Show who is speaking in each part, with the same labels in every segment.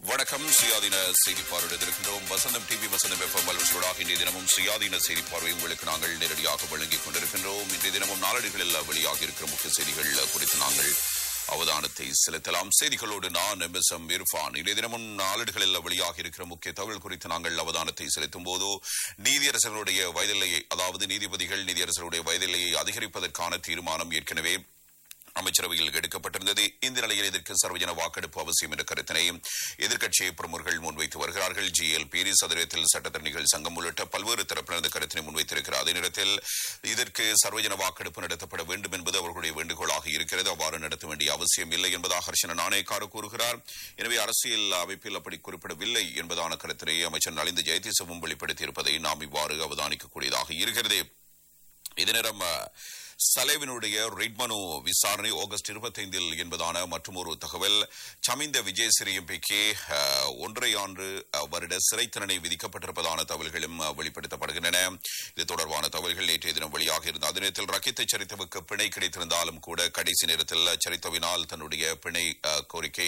Speaker 1: வணக்கம் சுயாதீன செய்தி பார்வையிட இருக்கின்றோம் வசந்தம் டிவி வசந்தம் எஃப்எம் வல்லுநர்களாக இன்றைய தினமும் சுயாதீன செய்தி பார்வை உங்களுக்கு நாங்கள் நேரடியாக வழங்கிக் கொண்டிருக்கின்றோம் இன்றைய தினமும் நாளடிகளில் வெளியாக இருக்கிற முக்கிய செய்திகள் குறித்து நாங்கள் அவதானத்தை செலுத்தலாம் செய்திகளோடு நான் எம் எஸ் எம் இர்ஃபான் இன்றைய தினமும் நாளடுகளில் வெளியாக இருக்கிற முக்கிய தகவல் குறித்து நாங்கள் அவதானத்தை செலுத்தும் போது நீதியரசர்களுடைய வயதில்லையை அதாவது நீதிபதிகள் நீதியரசருடைய வயதில்லையை அதிகரிப்பதற்கான தீர்மானம் ஏற்கனவே அமைச்சரவையில் எடுக்கப்பட்டிருந்தது இந்த நிலையில் இதற்கு சர்வஜன வாக்கெடுப்பு அவசியம் என்ற கருத்தினை எதிர்க்கட்சி பிரமுகர்கள் முன்வைத்து வருகிறார்கள் ஜி எல் பீரி சதுரத்தில் சட்டத்தரணிகள் சங்கம் உள்ளிட்ட பல்வேறு தரப்பினர் இந்த கருத்தினை முன்வைத்திருக்கிறார் அதே நேரத்தில் இதற்கு சர்வஜன வாக்கெடுப்பு நடத்தப்பட வேண்டும் என்பது அவர்களுடைய வேண்டுகோளாக இருக்கிறது அவ்வாறு நடத்த வேண்டிய அவசியம் இல்லை என்பதாக ஹர்ஷன நாணயக்கார கூறுகிறார் எனவே அரசியல் அமைப்பில் அப்படி குறிப்பிடவில்லை என்பதான கருத்தினை அமைச்சர் நலிந்த ஜெயதீசவும் வெளிப்படுத்தியிருப்பதை நாம் இவ்வாறு அவதானிக்கக்கூடியதாக இருக்கிறது இதே நேரம் சலேவினுடைய ரிட் மனு விசாரணை ஆகஸ்ட் இருபத்தைந்தில் என்பதான மற்றொரு தகவல் சமிந்த விஜயசிறி எம்பிக்கு ஒன்றரை ஆண்டு வருட சிறை தண்டனை விதிக்கப்பட்டிருப்பதான தகவல்களும் வெளிப்படுத்தப்படுகின்றன இது தொடர்பான தகவல்கள் நேற்றைய தினம் வெளியாக இருந்த அதே நேரத்தில் ரக்கித்தை சரித்தவுக்கு பிணை கிடைத்திருந்தாலும் கூட கடைசி நேரத்தில் சரித்தவினால் தன்னுடைய பிணை கோரிக்கை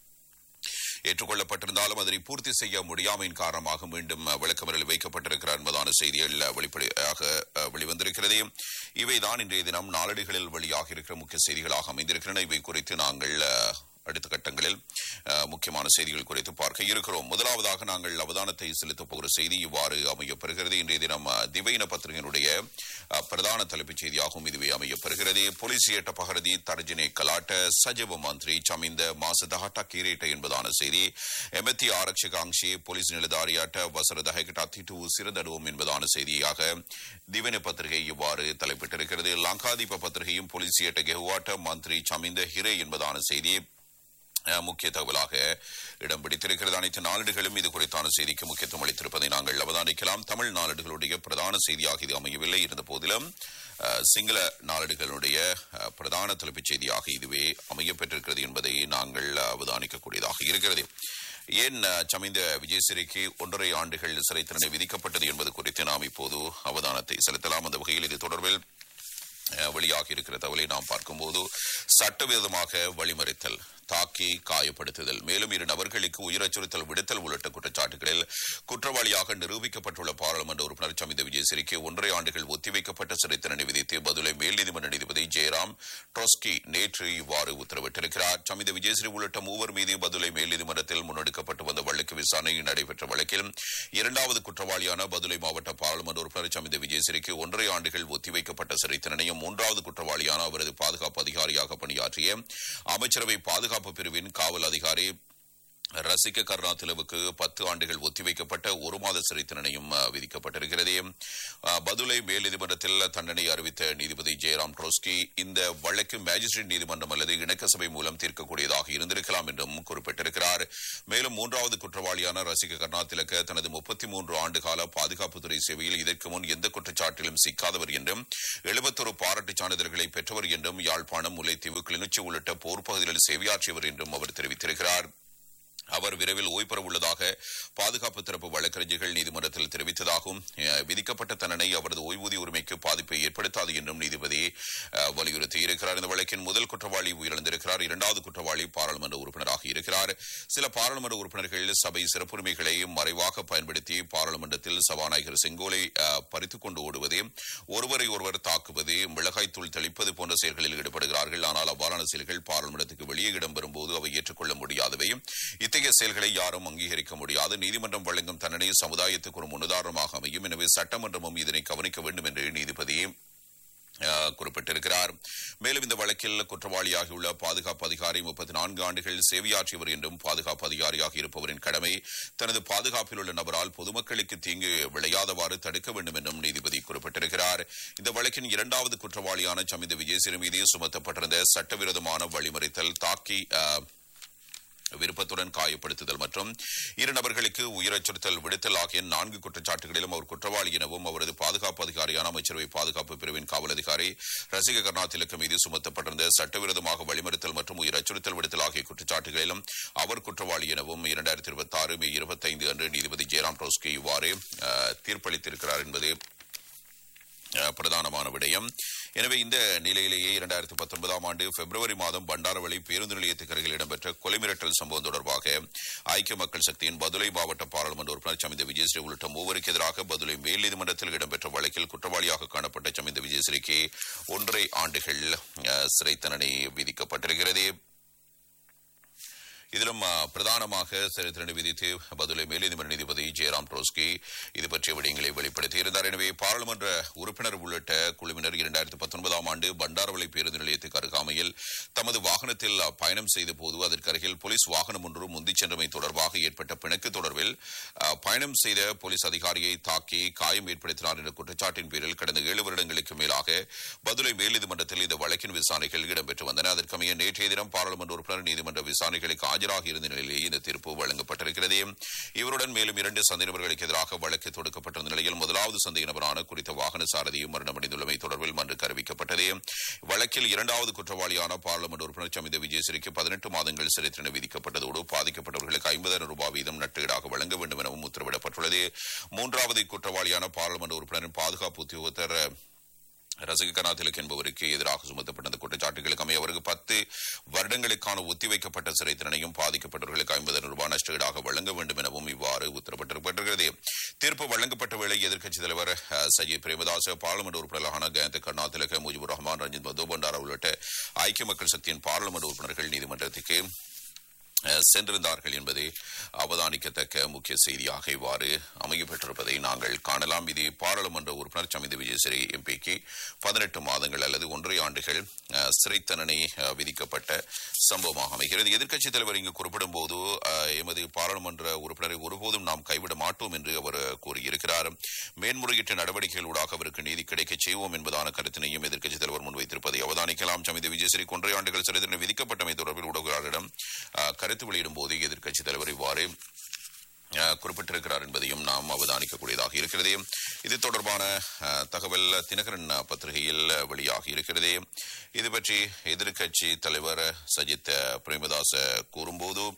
Speaker 1: ஏற்றுக்கொள்ளப்பட்டிருந்தாலும் அதனை பூர்த்தி செய்ய முடியாமையின் காரணமாக மீண்டும் விளக்கமறில் வைக்கப்பட்டிருக்கிறார் என்பதான செய்திகள் வெளிப்படையாக வெளிவந்திருக்கிறது இவைதான் இன்றைய தினம் நாளடிகளில் வெளியாக இருக்கிற முக்கிய செய்திகளாக அமைந்திருக்கின்றன இவை குறித்து நாங்கள் அடுத்த கட்டங்களில் முக்கியமான செய்திகள் குறித்து பார்க்க இருக்கிறோம் முதலாவதாக நாங்கள் அவதானத்தை செலுத்தப் போகிற செய்தி இவ்வாறு அமையப்பெறுகிறது இன்றைய தினம் திவையின பத்திரிகையினுடைய பிரதான தலைப்புச் செய்தியாகவும் இதுவே அமையப்பெறுகிறது பொலிசியேட்ட பகரதி தர்ஜினே கலாட்ட சஜிவ மந்திரி சமிந்த மாசதஹட்ட கீரேட்ட என்பதான செய்தி எமத்தி ஆரக்ஷக அங்ஷி போலீஸ் நிலதாரியாட்ட வசரதஹகிட்ட அத்திட்டு சிறந்தடுவோம் என்பதான செய்தியாக திவைன பத்திரிகை இவ்வாறு தலைப்பிட்டிருக்கிறது லங்காதீப பத்திரிகையும் பொலிசியேட்ட கெஹுவாட்ட மந்திரி சமிந்த ஹிரே என்பதான செய்தி முக்கிய தகவலாக இடம் பிடித்திருக்கிறது அனைத்து நாளிடுகளும் இது குறித்தான செய்திக்கு முக்கியத்துவம் அளித்திருப்பதை நாங்கள் அவதானிக்கலாம் தமிழ் நாளிடுகளுடைய பிரதான செய்தியாக இது அமையவில்லை இருந்த போதிலும் சிங்கள நாளிடுகளுடைய பிரதான தலைப்புச் செய்தியாக இதுவே அமையப்பெற்றிருக்கிறது என்பதை நாங்கள் அவதானிக்கக்கூடியதாக இருக்கிறது ஏன் சமைந்த விஜயசிறிக்கு ஒன்றரை ஆண்டுகள் சிறை தண்டனை விதிக்கப்பட்டது என்பது குறித்து நாம் இப்போது அவதானத்தை செலுத்தலாம் அந்த வகையில் இது தொடர்பில் வெளியாகி இருக்கிற தகவலை நாம் பார்க்கும்போது சட்டவிரோதமாக வழிமறித்தல் தாக்கி காயப்படுத்துதல் மேலும் இரு நபர்களுக்கு உயிர் அச்சுறுத்தல் விடுத்தல் உள்ளிட்ட குற்றச்சாட்டுகளில் குற்றவாளியாக நிரூபிக்கப்பட்டுள்ள பாராளுமன்ற உறுப்பினர் சமித விஜயசிறிக்கு ஒன்றரை ஆண்டுகள் ஒத்திவைக்கப்பட்ட சிறை தண்டனை விதித்து பதுளை மேல் நீதிமன்ற நீதிபதி ஜெயராம் ட்ரொஸ்கி நேற்று இவ்வாறு உத்தரவிட்டிருக்கிறார் சமித விஜயசிறி உள்ளிட்ட மூவர் மீது பதுளை மேல் நீதிமன்றத்தில் முன்னெடுக்கப்பட்டு வந்த வழக்கு விசாரணை நடைபெற்ற வழக்கில் இரண்டாவது குற்றவாளியான பதுளை மாவட்ட பாராளுமன்ற உறுப்பினர் சமித விஜயசிறிக்கு ஒன்றரை ஆண்டுகள் ஒத்திவைக்கப்பட்ட சிறை தண்டனையும் மூன்றாவது குற்றவாளியான அவரது பாதுகாப்பு அதிகாரியாக பணியாற்றிய அமைச்சரவை பாதுகாப்பு பாதுகாப்பு பிரிவின் காவல் அதிகாரி ரசிக கருணாதிலவுக்கு பத்து ஆண்டுகள் ஒத்திவைக்கப்பட்ட ஒரு மாத சிறை தண்டனையும் விதிக்கப்பட்டிருக்கிறது பதுளை மேல் நீதிமன்றத்தில் தண்டனை அறிவித்த நீதிபதி ஜெயராம் ட்ரோஸ்கி இந்த வழக்கு மேஜிஸ்ட்ரேட் நீதிமன்றம் அல்லது இணக்க சபை மூலம் தீர்க்கக்கூடியதாக இருந்திருக்கலாம் என்றும் குறிப்பிட்டிருக்கிறார் மேலும் மூன்றாவது குற்றவாளியான ரசிக கருணாதிலக்க தனது முப்பத்தி மூன்று ஆண்டு கால பாதுகாப்புத்துறை சேவையில் இதற்கு முன் எந்த குற்றச்சாட்டிலும் சிக்காதவர் என்றும் எழுபத்தொரு பாராட்டுச் சான்றிதழ்களை பெற்றவர் என்றும் யாழ்ப்பாணம் முல்லைத்தீவு கிளிநொச்சி உள்ளிட்ட போர் பகுதிகளில் சேவையாற்றியவர் என்றும் அவர் தெரிவித்திருக்கிறார் அவர் விரைவில் ஓய்வு பெற உள்ளதாக பாதுகாப்பு தரப்பு வழக்கறிஞர்கள் நீதிமன்றத்தில் தெரிவித்ததாகவும் விதிக்கப்பட்ட தண்டனை அவரது ஓய்வூதிய உரிமைக்கு பாதிப்பை ஏற்படுத்தாது என்றும் நீதிபதி வலியுறுத்தி இருக்கிறார் இந்த வழக்கின் முதல் குற்றவாளி உயிரிழந்திருக்கிறார் இரண்டாவது குற்றவாளி பாராளுமன்ற உறுப்பினராக இருக்கிறார் சில பாராளுமன்ற உறுப்பினர்கள் சபை சிறப்புரிமைகளை மறைவாக பயன்படுத்தி பாராளுமன்றத்தில் சபாநாயகர் செங்கோலை பறித்துக் கொண்டு ஓடுவது ஒருவரை ஒருவர் தாக்குவது மிளகாய் தூள் தெளிப்பது போன்ற செயல்களில் ஈடுபடுகிறார்கள் ஆனால் அவ்வாறான செயல்கள் பாராளுமன்றத்துக்கு வெளியே இடம்பெறும்போது அவை ஏற்றுக்கொள்ள முடியாதவை இத்தகைய செயல்களை யாரும் அங்கீகரிக்க முடியாது நீதிமன்றம் வழங்கும் தண்டனை சமுதாயத்துக்கு ஒரு முன்னுதாரணமாக அமையும் எனவே சட்டமன்றமும் இதனை கவனிக்க வேண்டும் என்று நீதிபதி குறிப்பிட்டிருக்கிறார் மேலும் இந்த வழக்கில் குற்றவாளியாகியுள்ள பாதுகாப்பு அதிகாரி முப்பத்தி நான்கு ஆண்டுகள் சேவையாற்றியவர் என்றும் பாதுகாப்பு அதிகாரியாக இருப்பவரின் கடமை தனது பாதுகாப்பில் உள்ள நபரால் பொதுமக்களுக்கு தீங்கு விளையாதவாறு தடுக்க வேண்டும் என்றும் நீதிபதி குறிப்பிட்டிருக்கிறார் இந்த வழக்கின் இரண்டாவது குற்றவாளியான சமித விஜயசிறு மீது சுமத்தப்பட்டிருந்த சட்டவிரோதமான வழிமறித்தல் தாக்கி விருப்பத்துடன் காயப்படுத்துதல் மற்றும் இரு நபர்களுக்கு உயிரச்சுறுத்தல் விடுத்தல் ஆகிய நான்கு குற்றச்சாட்டுகளிலும் அவர் குற்றவாளி எனவும் அவரது பாதுகாப்பு அதிகாரியான அமைச்சரவை பாதுகாப்பு பிரிவின் காவல் அதிகாரி ரசிக கருணாதிலக்கு மீது சுமத்தப்பட்டிருந்த சட்டவிரோதமாக வழிமறுத்தல் மற்றும் உயிர் அச்சுறுத்தல் விடுத்தல் ஆகிய குற்றச்சாட்டுகளிலும் அவர் குற்றவாளி எனவும் இரண்டாயிரத்தி இருபத்தி ஆறு மே இருபத்தைந்து அன்று நீதிபதி ஜெயராம் ரோஸ்கே இவ்வாறு தீர்ப்பளித்திருக்கிறார் என்பது அஹ், பிரதானமான விடயம் எனவே இந்த நிலையிலேயே இரண்டாயிரத்தி பத்தொன்பதாம் ஆண்டு பிப்ரவரி மாதம் பண்டாரவளி பேருந்து நிலையத்துக்கு அருகில் இடம்பெற்ற கொலை மிரட்டல் சம்பவம் தொடர்பாக ஐக்கிய மக்கள் சக்தியின் பதுளை மாவட்ட பாராளுமன்ற உறுப்பினர் சமிந்த விஜயஸ்ரீ உள்ளிட்ட மூவருக்கு எதிராக பதுளை மேல் நீதிமன்றத்தில் இடம்பெற்ற வழக்கில் குற்றவாளியாக காணப்பட்ட சமிந்த விஜயஸ்ரீக்கு ஒன்றரை ஆண்டுகள் அஹ், சிறை தண்டனை விதிக்கப்பட்டிருக்கிறது இதிலும் அ, பிரதானமாக சிறை தண்டனை விதித்து பதுளை மேல்நீதிமன்ற நீதிபதி ஜெயராம் ட்ரோஸ்கி இது பற்றிய விடயங்களை வெளிப்படுத்தியிருந்தார் எனவே பாராளுமன்ற உறுப்பினர் உள்ளிட்ட குழுவினர் இரண்டாயிரத்தி பத்தொன்பதாம் ஆண்டு பண்டாரவளை பேருந்து நிலையத்துக்கு அருகாமையில் தமது வாகனத்தில் அ, பயணம் செய்த போது அதற்கு அருகில் போலீஸ் வாகனம் ஒன்று முந்திச் சென்றமை தொடர்பாக ஏற்பட்ட பிணக்கு தொடர்பில் அ, பயணம் செய்த போலீஸ் அதிகாரியை தாக்கி காயம் ஏற்படுத்தினார் என்ற குற்றச்சாட்டின் பேரில் கடந்த ஏழு வருடங்களுக்கு மேலாக பதுளை மேல்நீதிமன்றத்தில் இந்த வழக்கின் விசாரணைகள் இடம்பெற்று வந்தன அதற்கமைய நேற்றைய தினம் பாராளுமன்ற உறுப்பினர் நீதிமன்ற விசாரணைகளுக்கு ஆஜராகி இருந்த நிலையிலேயே இந்த தீர்ப்பு வழங்கப்பட்டிருக்கிறது இவருடன் மேலும் இரண்டு சந்தேக நபர்களுக்கு எதிராக வழக்கு தொடுக்கப்பட்டிருந்த நிலையில் முதலாவது சந்தேக நபரான குறித்த வாகன சாரதியும் மரணமடைந்துள்ளமை தொடர்பில் மன்றுக்கு அறிவிக்கப்பட்டது வழக்கில் இரண்டாவது குற்றவாளியான பாராளுமன்ற உறுப்பினர் சமித விஜயசிறிக்கு பதினெட்டு மாதங்கள் சிறை தண்டனை விதிக்கப்பட்டதோடு பாதிக்கப்பட்டவர்களுக்கு ஐம்பதாயிரம் ரூபாய் வீதம் நட்டீடாக வழங்க வேண்டும் எனவும் உத்தரவிடப்பட்டுள்ளது மூன்றாவது குற்றவாளியான பாராளுமன்ற உறுப்பினரின் பாதுகாப்பு உத்தியோகத்தர் ரசிகனா திலக் என்பவருக்கு எதிராக சுமத்தப்பட்ட அந்த குற்றச்சாட்டுகளுக்கு அமைய அவருக்கு பத்து வருடங்களுக்கான ஒத்திவைக்கப்பட்ட சிறை தண்டனையும் பாதிக்கப்பட்டவர்களுக்கு ஐம்பதாயிரம் ரூபாய் நஷ்டஈடாக வழங்க வேண்டும் எனவும் இவ்வாறு உத்தரவிட்டிருக்கிறது தீர்ப்பு வழங்கப்பட்ட வேளை எதிர்க்கட்சித் தலைவர் அஹ், சஜித் பிரேமதாச பாராளுமன்ற உறுப்பினர்களான கயந்த கருணா திலக முஜிபுர் ரஹ்மான் ரஞ்சித் மது பண்டாரா உள்ளிட்ட ஐக்கிய மக்கள் சக்தியின் பாராளுமன்ற உறுப்பினர்கள் நீதிமன்றத்துக்கு அஹ், சென்றிருந்தார்கள் என்பது அவதானிக்கத்தக்க முக்கிய செய்தியாக இவ்வாறு அமையப்பட்டிருப்பதை நாங்கள் காணலாம் இது பாராளுமன்ற உறுப்பினர் சமித விஜயசிறி எம்பிக்கு பதினெட்டு மாதங்கள் அல்லது ஒன்றரை ஆண்டுகள் அஹ், சிறை தண்டனை அஹ், விதிக்கப்பட்ட சம்பவமாக அமைகிறது எதிர்க்கட்சித் தலைவர் இங்கு குறிப்பிடும் போது அஹ், எமது பாராளுமன்ற உறுப்பினரை ஒருபோதும் நாம் கைவிட மாட்டோம் என்று அவர் கூறியிருக்கிறார் மேன்முறையீட்டு நடவடிக்கைகளூடாக அவருக்கு நீதி கிடைக்கச் செய்வோம் என்பதான கருத்தினையும் எதிர்க்கட்சித் தலைவர் முன்வைத்திருப்பதை அவதானிக்கலாம் சமித விஜயசிறி ஒன்றரை ஆண்டுகள் சிறை தண்டனை விதிக்கப்பட்டமை தொடர்பில் ஊடகங்களிடம் அஹ், கருத்து வெளியிடும் போது எதிர்க்கட்சித் தலைவர் இவ்வாறு அஹ், குறிப்பிட்டிருக்கிறார் என்பதையும் நாம் அவதானிக்கக்கூடியதாக இருக்கிறது இது தொடர்பான அஹ், தகவல் தினகரன் அஹ், பத்திரிகையில் அஹ், வெளியாகி இருக்கிறது இது பற்றி எதிர்க்கட்சி தலைவர் சஜித் அஹ், பிரேமதாச கூறும்போது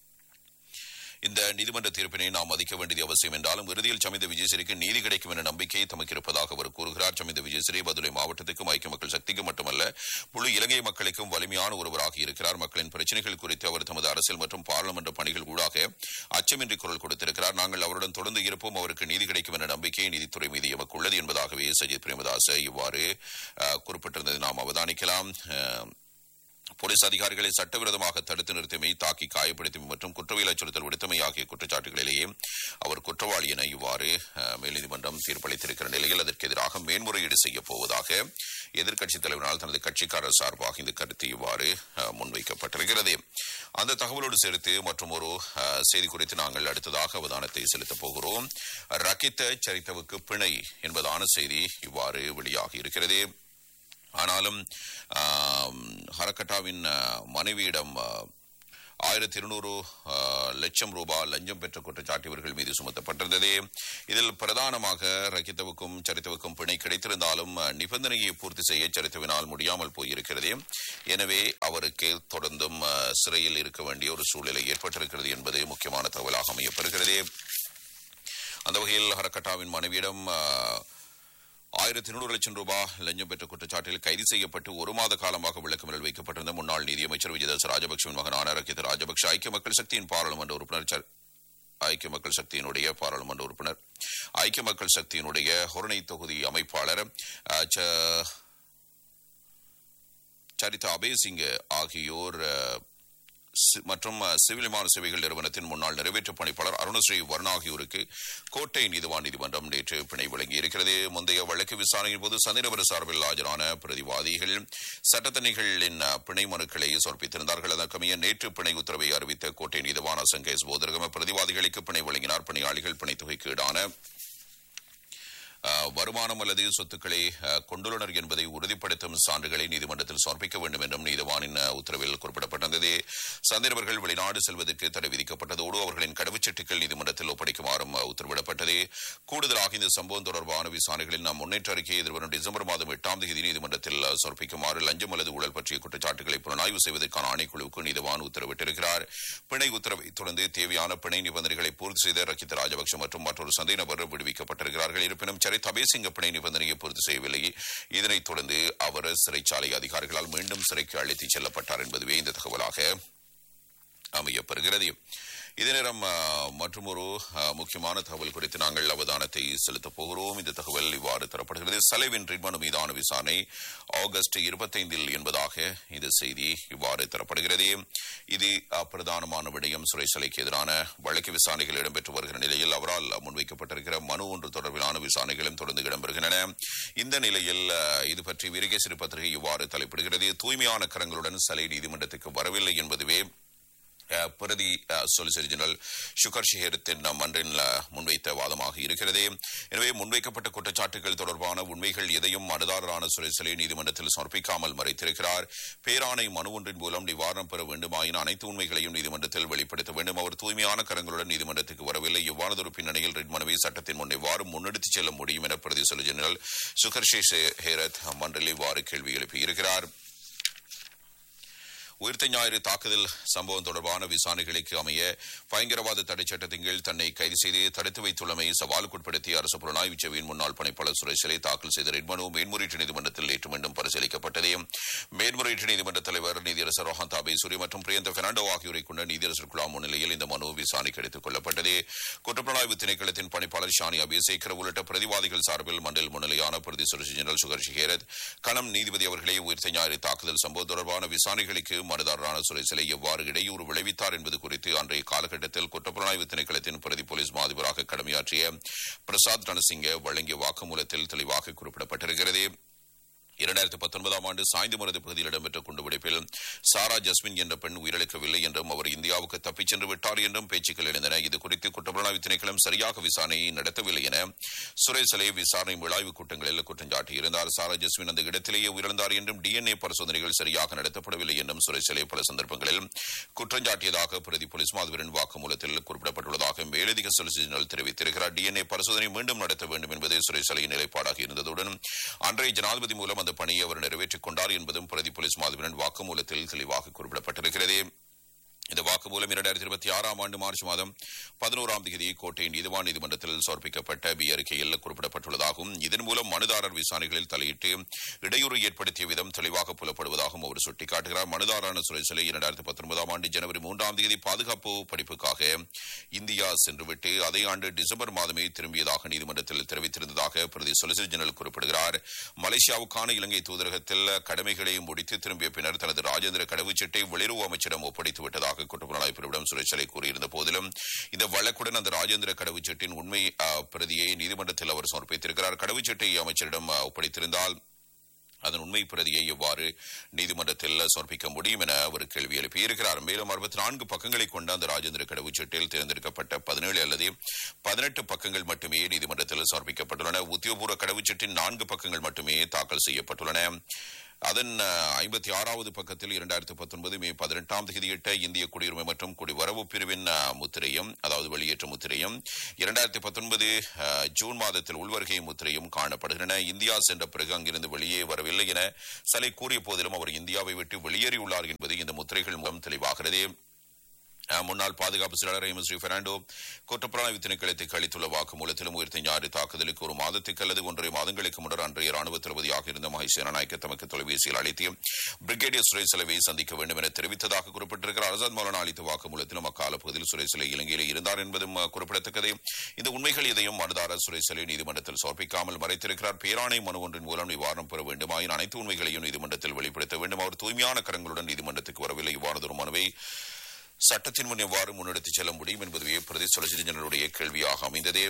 Speaker 1: இந்த நீதிமன்ற தீர்ப்பினை நாம் மதிக்க வேண்டியது அவசியம் என்றாலும் இறுதியில் சமித விஜயசிறிக்கு நீதி கிடைக்கும் என்ற நம்பிக்கை தமக்கு இருப்பதாக அவர் கூறுகிறார் சமித விஜயசிறி பதுளை மாவட்டத்துக்கும் ஐக்கிய மக்கள் சக்திக்கும் மட்டுமல்ல முழு இலங்கை மக்களுக்கும் வலிமையான ஒருவராக இருக்கிறார் மக்களின் பிரச்சனைகள் குறித்து அவர் தமது அரசியல் மற்றும் பாராளுமன்ற பணிகள் ஊடாக அச்சமின்றி குரல் கொடுத்திருக்கிறார் நாங்கள் அவருடன் தொடர்ந்து இருப்போம் அவருக்கு நீதி கிடைக்கும் என்ற நம்பிக்கை நீதித்துறை மீது எமக்கு உள்ளது என்பதாகவே சஜித் பிரேமதாஸ் இவ்வாறு அஹ், குறிப்பிட்டிருந்ததை நாம் அவதானிக்கலாம் அஹ், போலீஸ் அதிகாரிகளை சட்டவிரோதமாக தடுத்து நிறுத்தியமை தாக்கி காயப்படுத்தியமை மற்றும் குற்றவியல் அச்சுறுத்தல் விடுத்தமை ஆகிய குற்றச்சாட்டுகளிலேயே அவர் குற்றவாளி என இவ்வாறு அஹ், மேல்நீதிமன்றம் தீர்ப்பளித்திருக்கிற நிலையில் அதற்கு எதிராக மேன்முறையீடு செய்யப் போவதாக எதிர்க்கட்சித் தலைவரால் தனது கட்சிக்காரர் சார்பாக இந்த கருத்து இவ்வாறு அஹ், முன்வைக்கப்பட்டிருக்கிறது அந்த தகவலோடு சேர்த்து மற்றும் ஒரு அஹ், செய்தி குறித்து நாங்கள் அடுத்ததாக அவதானத்தை செலுத்தப் போகிறோம் ரக்கித்த சரித்தவுக்கு பிணை என்பதான செய்தி இவ்வாறு வெளியாகி இருக்கிறது ஆனாலும் ஆம், ஹரக்கட்டாவின் ஆ, மனைவியிடம் ஆ, ஆயிரத்தி இருநூறு ஆ, லட்சம் ரூபாய் லஞ்சம் பெற்ற குற்றச்சாட்டு இவர்கள் மீது சுமத்தப்பட்டிருந்தது இதில் பிரதானமாக ரக்கித்தவுக்கும் சரித்தவுக்கும் பிணை கிடைத்திருந்தாலும் ஆ, நிபந்தனையை பூர்த்தி செய்ய சரித்தவினால் முடியாமல் போயிருக்கிறது எனவே அவருக்கு தொடர்ந்தும் ஆ, சிறையில் இருக்க வேண்டிய ஒரு சூழ்நிலை ஏற்பட்டிருக்கிறது என்பது முக்கியமான தகவலாக அமையப்பெறுகிறது அந்த வகையில் ஹரக்கட்டாவின் மனைவியிடம் ஆ, ஆயிரத்தி இருநூறு லட்சம் ரூபாய் லஞ்சம் பெற்ற குற்றச்சாட்டில் கைது செய்யப்பட்டு ஒரு மாத காலமாக விளக்கமறியல் வைக்கப்பட்டிருந்த முன்னாள் நிதியமைச்சர் விஜயதாஸ் ராஜபக்சவின் மகனான ரக்கித ராஜபக்ஷ ஐக்கிய மக்கள் சக்தியின் பாராளுமன்ற உறுப்பினர் ச- ஐக்கிய மக்கள் சக்தியினுடைய பாராளுமன்ற உறுப்பினர் ஐக்கிய மக்கள் சக்தியினுடைய ஹொரணை தொகுதி அமைப்பாளர் அஹ், ச- சரிதா அபேசிங் ஆகியோர் அஹ், சி- மற்றும் அஹ், சிவில் விமான சேவைகள் நிறுவனத்தின் முன்னாள் நிறைவேற்று பணிப்பாளர் அருணஸ்ரீ வர்ணா ஆகியோருக்கு கோட்டை நீதிவான் நீதிமன்றம் நேற்று பிணை வழங்கியிருக்கிறது முந்தைய வழக்கு விசாரணையின் போது சந்திரவர சார்பில் ஆஜரான பிரதிவாதிகள் சட்டத்தணிகளின் அஹ், பிணை மனுக்களை சமர்ப்பித்திருந்தார்கள் அதற்கமைய நேற்று பிணை உத்தரவை அறிவித்த கோட்டை நீதிவான் அசங்கேஸ் போதரகம பிரதிவாதிகளுக்கு பிணை வழங்கினார் பணியாளிகள் பிணைத்தொகைக்கு ஈடான அஹ், வருமானம் அல்லது சொத்துக்களை அஹ், கொண்டுள்ளனர் என்பதை உறுதிப்படுத்தும் சான்றுகளை நீதிமன்றத்தில் சமர்ப்பிக்க வேண்டும் என்றும் நீதிவானின் அஹ், உத்தரவில் குறிப்பிடப்பட்டிருந்தது சந்தேகர்கள் வெளிநாடு செல்வதற்கு தடை விதிக்கப்பட்டதோடு அவர்களின் கடவுச்சீட்டுகள் நீதிமன்றத்தில் ஒப்படைக்குமாறும் அஹ், உத்தரவிடப்பட்டது கூடுதலாக இந்த சம்பவம் தொடர்பான விசாரணைகளில் நாம் முன்னேற்ற அறிக்கையை எதிர்வரும் டிசம்பர் மாதம் எட்டாம் தேதி நீதிமன்றத்தில் அஹ், சமர்ப்பிக்குமாறு லஞ்சம் அல்லது ஊழல் பற்றிய குற்றச்சாட்டுகளை புலனாய்வு செய்வதற்கான ஆணைக்குழுவுக்கு நீதிவான் உத்தரவிட்டிருக்கிறார் பிணை உத்தரவை தொடர்ந்து தேவையான பிணை நிபந்தனைகளை பூர்த்தி செய்த ரக்கித ராஜபக்ஷ மற்றும் மற்றொரு சந்தேக நபர் விடுவிக்கப்பட்டிருக்கிறார்கள் இருப்பினும் சரித் அபேசிங்க பிணை நிபந்தனையை பூர்த்தி செய்யவில்லை இதனைத் தொடர்ந்து அவர் சிறைச்சாலை அதிகாரிகளால் மீண்டும் சிறைக்கு அழைத்துச் செல்லப்பட்டார் என்பதுவே இந்த தகவலாக அமையப்பெறுகிறது இதே நேரம் மற்றும் ஒரு முக்கியமான தகவல் குறித்து நாங்கள் அவதானத்தை செலுத்தப் போகிறோம் இந்த தகவல் இவ்வாறு தரப்படுகிறது சலைவின் ரிட்மனு மீதான விசாரணை ஆகஸ்ட் இருபத்தைந்தில் என்பதாக இந்த செய்தி இவ்வாறு தரப்படுகிறது இது பிரதானமான விடயம் சுரேசலைக்கு எதிரான வழக்கு விசாரணைகள் இடம்பெற்று வருகிற நிலையில் அவரால் முன்வைக்கப்பட்டிருக்கிற மனு ஒன்று தொடர்பிலான விசாரணைகளும் தொடர்ந்து இடம்பெறுகின்றன இந்த நிலையில் இது பற்றி வீரகேசரி பத்திரிகை இவ்வாறு தலைப்பிடுகிறது தூய்மையான கரங்களுடன் சலை நீதிமன்றத்துக்கு வரவில்லை என்பதுவே பிரதி சொலிசிட்டர் ஜெனரல் சுகர் ஷெஹரத்தின் மன்றில் முன்வைத்த வாதமாக இருக்கிறது எனவே முன்வைக்கப்பட்ட குற்றச்சாட்டுகள் தொடர்பான உண்மைகள் எதையும் மனுதாரரான சுரேசலை நீதிமன்றத்தில் சமர்ப்பிக்காமல் மறைத்திருக்கிறார் பேராணை மனு ஒன்றின் மூலம் நிவாரணம் பெற வேண்டுமாயின் அனைத்து உண்மைகளையும் நீதிமன்றத்தில் வெளிப்படுத்த வேண்டும் அவர் தூய்மையான கரங்களுடன் நீதிமன்றத்துக்கு வரவில்லை இவ்வாறதொரு பின்னணியில் ரிட் மனுவை சட்டத்தின் முன் எவ்வாறு முன்னெடுத்துச் செல்ல முடியும் என பிரதி சொலிசிட்டர் ஜெனரல் சுகர் ஷெஹரத் மன்றில் இவ்வாறு கேள்வி எழுப்பியிருக்கிறார் உயிர்த்த ஞாயிறு தாக்குதல் சம்பவம் தொடர்பான விசாரணைகளுக்கு அமைய பயங்கரவாத தடை சட்டத்தின் கீழ் தன்னை கைது செய்து தடுத்து வைத்துள்ளமை சவாலுக்குட்படுத்தி அரசு புலனாய்வு சேவையின் முன்னாள் பணிப்பாளர் சுரேஷலை தாக்கல் செய்த ரிட்மனு மேன்முறையீட்டு நீதிமன்றத்தில் நேற்று மீண்டும் பரிசீலிக்கப்பட்டது மேன்முறையீட்டு நீதிமன்ற தலைவர் நீதியரசர் ரோஹன் தாபேசூரி மற்றும் பிரியந்த பெர்னாண்டோ ஆகியோரை கொண்ட நீதியரசர் குழா முன்னிலையில் இந்த மனு விசாரணைக்கு எடுத்துக் கொள்ளப்பட்டது குற்றப்புலனாய்வு திணைக்களத்தின் பணிப்பாளர் ஷானி அபிசேகர் உள்ளிட்ட பிரதிவாதிகள் சார்பில் மண்டல் முன்னிலையான பிரதி சொலிசிட்டர் ஜெனரல் சுகர் ஷிகேரத் களம் நீதிபதி அவர்களே உயிர்த்த ஞாயிறு தாக்குதல் சம்பவம் தொடர்பான விசாரணைகளுக்கு மனுதாரரான சுரேசலை எவ்வாறு இடையூறு விளைவித்தார் என்பது குறித்து அன்றைய காலகட்டத்தில் குற்றப்புலனாய்வு திணைக்களத்தின் பிரதி போலீஸ் மாதிபராக கடமையாற்றிய பிரசாத் ரணசிங்க வழங்கிய வாக்குமூலத்தில் தெளிவாக குறிப்பிடப்பட்டிருக்கிறது இரண்டாயிரத்தி பத்தொன்பதாம் ஆண்டு சாய்ந்தமரது பகுதியில் இடம்பெற்ற குண்டுவெடிப்பில் சாரா ஜஸ்மின் என்ற பெண் உயிரிழக்கவில்லை என்றும் அவர் இந்தியாவுக்கு தப்பிச் சென்று விட்டார் என்றும் பேச்சுக்கள் எழுந்தன இது குறித்து குற்றப்புலனாய்வு திணைக்களம் சரியாக விசாரணையை நடத்தவில்லை என சுரேசலை விசாரணை விழாய்வு கூட்டங்களில் குற்றம் சாட்டியிருந்தார் சாரா ஜஸ்மின் அந்த இடத்திலேயே உயிரிழந்தார் என்றும் டிஎன்ஏ பரிசோதனைகள் சரியாக நடத்தப்படவில்லை என்றும் சுரேசலை பல சந்தர்ப்பங்களில் குற்றம் சாட்டியதாக பிரதி போலீஸ் மாதிபரின் வாக்குமூலத்தில் குறிப்பிடப்பட்டுள்ளதாக மேலதிக சொலிசிட்டர் ஜெனரல் தெரிவித்திருக்கிறார் டிஎன்ஏ பரிசோதனை மீண்டும் நடத்த வேண்டும் என்பது சுரேசலையின் நிலைப்பாடாக இருந்ததுடன் அன்றைய ஜனாதிபதி மூலம் அந்த பணியை அவர் நிறைவேற்றிக் கொண்டார் என்பதும் பிரதி போலீஸ் மாதிபரின் வாக்குமூலத்தில் தெளிவாக குறிப்பிடப்பட்டிருக்கிறது இந்த வாக்குமூலம் இரண்டாயிரத்தி இருபத்தி ஆறாம் ஆண்டு மார்ச் மாதம் பதினோராம் தேதி கோட்டை நீதிவான் நீதிமன்றத்தில் சமர்ப்பிக்கப்பட்ட பி அறிக்கையில் குறிப்பிடப்பட்டுள்ளதாகவும் இதன் மூலம் மனுதாரர் விசாரணைகளில் தலையிட்டு இடையூறு ஏற்படுத்திய விதம் தெளிவாக புலப்படுவதாகவும் அவர் சுட்டிக்காட்டுகிறார் மனுதாரான சுரேசலை இரண்டாயிரத்தி பத்தொன்பதாம் ஆண்டு ஜனவரி மூன்றாம் தேதி பாதுகாப்பு படிப்புக்காக இந்தியா சென்றுவிட்டு அதே ஆண்டு டிசம்பர் மாதமே திரும்பியதாக நீதிமன்றத்தில் தெரிவித்திருந்ததாக பிரதி சொலிசிட்டர் ஜெனரல் குறிப்பிடுகிறார் மலேசியாவுக்கான இலங்கை தூதரகத்தில் கடமைகளை முடித்து திரும்பிய பின்னர் தனது ராஜேந்திர கடவுச்சீட்டை வெளியுறவு அமைச்சிடம் ஒப்படைத்து விட்டதாக குற்றப்புலனாய்வு பிரிவிடம் சுரேஷலை கூறியிருந்த போதிலும் இந்த வழக்குடன் அந்த ராஜேந்திர கடவுச்சீட்டின் உண்மை பிரதியை நீதிமன்றத்தில் அவர் சமர்ப்பித்திருக்கிறார் கடவுச்சீட்டை அமைச்சரிடம் ஒப்படைத்திருந்தால் அதன் உண்மை பிரதியை எவ்வாறு நீதிமன்றத்தில் சமர்ப்பிக்க முடியும் என அவர் கேள்வி எழுப்பியிருக்கிறார் மேலும் அறுபத்தி நான்கு பக்கங்களை கொண்ட அந்த ராஜேந்திர கடவுச்சீட்டில் தேர்ந்தெடுக்கப்பட்ட பதினேழு அல்லது பதினெட்டு பக்கங்கள் மட்டுமே நீதிமன்றத்தில் சமர்ப்பிக்கப்பட்டுள்ளன உத்தியோகபூர்வ கடவுச்சீட்டின் நான்கு பக்கங்கள் மட்டுமே தாக்கல் செய்யப்பட்டுள்ளன அதன் ஐம்பத்தி ஆறாவது பக்கத்தில் இரண்டாயிரத்தி பத்தொன்பது மே பதினெட்டாம் தேதியிட்ட இந்திய குடியுரிமை மற்றும் குடிவரவு பிரிவின் முத்திரையும் அதாவது வெளியேற்ற முத்திரையும் இரண்டாயிரத்தி பத்தொன்பது ஜூன் மாதத்தில் உள்வருகை முத்திரையும் காணப்படுகின்றன இந்தியா சென்ற பிறகு அங்கிருந்து வெளியே வரவில்லை என சலை கூறிய போதிலும் அவர் இந்தியாவை விட்டு வெளியேறியுள்ளார் என்பது இந்த முத்திரைகள் மூலம் தெளிவாகிறது முன்னாள் பாதுகாப்பு செயலாளர் எம் ஸ்ரீ பெர்னாண்டோ குற்றப்புலனாய்வு திணைக்களத்துக்கு அளித்துள்ள வாக்குமூலத்திலும் உயிர்த்த ஞாயிறு தாக்குதலுக்கு ஒரு மாதத்துக்கு அல்லது ஒன்றரை மாதங்களுக்கு முன்னர் அன்றைய ராணுவ தளபதியாக இருந்த மகேஷ் நாயக்க தமக்கு தொலைபேசியில் அழைத்து பிரிகேடியர் சுரேசலவை சந்திக்க வேண்டும் என தெரிவித்ததாக குறிப்பிட்டிருக்கிறார் அசாத் மௌலானா அளித்த வாக்குமூலத்திலும் அக்கால பகுதியில் சுரேசலை இலங்கையில் இருந்தார் என்பதும் குறிப்பிடத்தக்கது இந்த உண்மைகள் எதையும் மனுதாரர் சுரேசலை நீதிமன்றத்தில் சமர்ப்பிக்காமல் மறைத்திருக்கிறார் பேராணை மனு ஒன்றின் மூலம் நிவாரணம் பெற வேண்டுமாயின் அனைத்து உண்மைகளையும் நீதிமன்றத்தில் வெளிப்படுத்த வேண்டும் அவர் தூய்மையான கரங்களுடன் நீதிமன்றத்துக்கு வரவில்லை இவ்வாறதொரு மனுவை சட்டத்தின் முன் எவ்வாறு முன்னெடுத்துச் செல்ல முடியும் என்பதுவே பிரதி சொலிசிட்டர் ஜெனரலுடைய கேள்வியாக அமைந்தது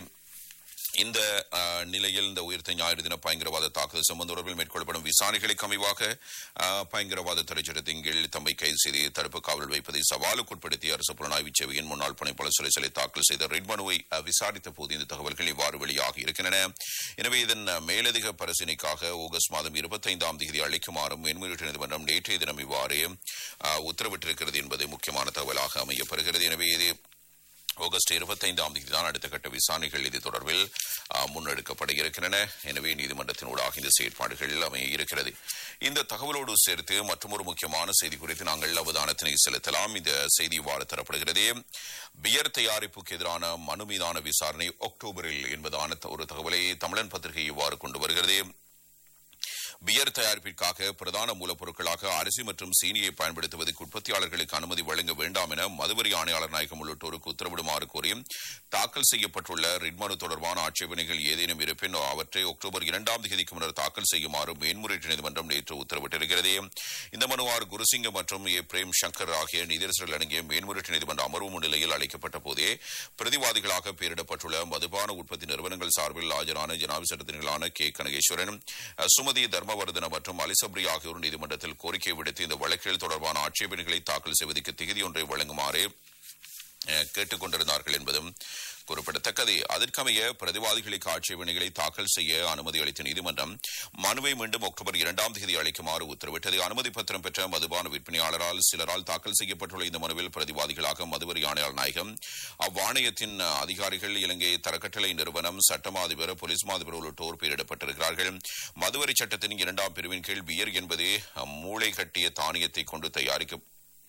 Speaker 1: இந்த நிலையில் இந்த உயிர்த்த ஞாயிறு தின பயங்கரவாத தாக்குதல் சம்பந்த தொடர்பில் மேற்கொள்ளப்படும் விசாரணைகளுக்கு அமைவாக பயங்கரவாத தடை சட்டத்தின் கீழ் தம்மை கைது செய்து தடுப்பு காவல் வைப்பதை சவாலுக்குட்படுத்தி அரசு புலனாய்வு சேவையின் முன்னாள் பணிப்பாளர் சுரேசலை தாக்கல் செய்த ரெட் மனுவை விசாரித்த போது இந்த தகவல்கள் இவ்வாறு வெளியாகி இருக்கின்றன எனவே இதன் மேலதிக பரிசீலனைக்காக ஆகஸ்ட் மாதம் இருபத்தைந்தாம் தேதி அளிக்குமாறும் மேன்முறையீட்டு நீதிமன்றம் நேற்றைய தினம் இவ்வாறு உத்தரவிட்டிருக்கிறது என்பது முக்கியமான தகவலாக அமையப்பெறுகிறது எனவே இது ஆகஸ்ட் இருபத்தைந்தாம் தேதி தான் அடுத்த கட்ட விசாரணைகள் இது தொடர்பில் ஆ, முன்னெடுக்கப்பட இருக்கின்றன எனவே நீதிமன்றத்தினூடாக இந்த செயற்பாடுகள் அமைய இருக்கிறது இந்த தகவலோடு சேர்த்து மற்றொரு முக்கியமான செய்தி குறித்து நாங்கள் அவதானத்தினை செலுத்தலாம் இந்த செய்தி இவ்வாறு தரப்படுகிறது பியர் தயாரிப்புக்கு எதிரான மனு மீதான விசாரணை அக்டோபரில் என்பதான ஒரு தகவலை தமிழன் பத்திரிகை இவ்வாறு கொண்டு வருகிறது பியர் தயாரிப்பிற்காக பிரதான மூலப்பொருட்களாக அரிசி மற்றும் சீனியை பயன்படுத்துவதற்கு உற்பத்தியாளர்களுக்கு அனுமதி வழங்க வேண்டாம் என மதுவரி ஆணையாளர் நாயகம் உள்ளிட்டோருக்கு உத்தரவிடுமாறு கோரி தாக்கல் செய்யப்பட்டுள்ள ரிட் மனு தொடர்பான ஆட்சேபனைகள் ஏதேனும் இருப்பின் அவற்றை அக்டோபர் இரண்டாம் தேதிக்கு முன்னர் தாக்கல் செய்யுமாறு மேன்முறையீட்டு நீதிமன்றம் நேற்று உத்தரவிட்டிருக்கிறது இந்த மனுவார் குருசிங்கம் மற்றும் ஏ பிரேம் சங்கர் ஆகிய நீதிரசர்கள் அடங்கிய மேன்முறையீட்டு நீதிமன்ற அமர்வு முன்னிலையில் அளிக்கப்பட்ட போதே பிரதிவாதிகளாக பெயரிடப்பட்டுள்ள மதுபான உற்பத்தி நிறுவனங்கள் சார்பில் ஆஜரான ஜனாவி சட்டத்தினர்களான கே கனகேஸ்வரன் சுமதி தர்மவர்தன மற்றும் அலிசப்ரி ஆகியோர் நீதிமன்றத்தில் கோரிக்கை விடுத்து இந்த வழக்குகள் தொடர்பான ஆட்சேபனைகளை தாக்கல் செய்வதற்கு திகதி ஒன்றை வழங்குமாறு அஹ், கேட்டுக் கொண்டிருந்தார்கள் என்பதும் குறிப்பிடத்தக்கது அதற்கமைய பிரதிவாதிகளுக்கு ஆட்சேபனைகளை தாக்கல் செய்ய அனுமதி அளித்த நீதிமன்றம் மனுவை மீண்டும் அக்டோபர் இரண்டாம் தேதி அளிக்குமாறு உத்தரவிட்டது அனுமதி பத்திரம் பெற்ற மதுபான விற்பனையாளரால் சிலரால் தாக்கல் செய்யப்பட்டுள்ள இந்த மனுவில் பிரதிவாதிகளாக மதுவரி ஆணையாளர் நாயகம் அவ்வாணையத்தின் அதிகாரிகள் இலங்கை தரக்கட்டளை நிறுவனம் சட்டமா அதிபர் போலீஸ் மாதிபர் உள்ளிட்டோர் பெயரிடப்பட்டிருக்கிறார்கள் மதுவரி சட்டத்தின் இரண்டாம் பிரிவின் கீழ் பியர் என்பது அஹ், மூளை கட்டிய தானியத்தை கொண்டு தயாரிக்க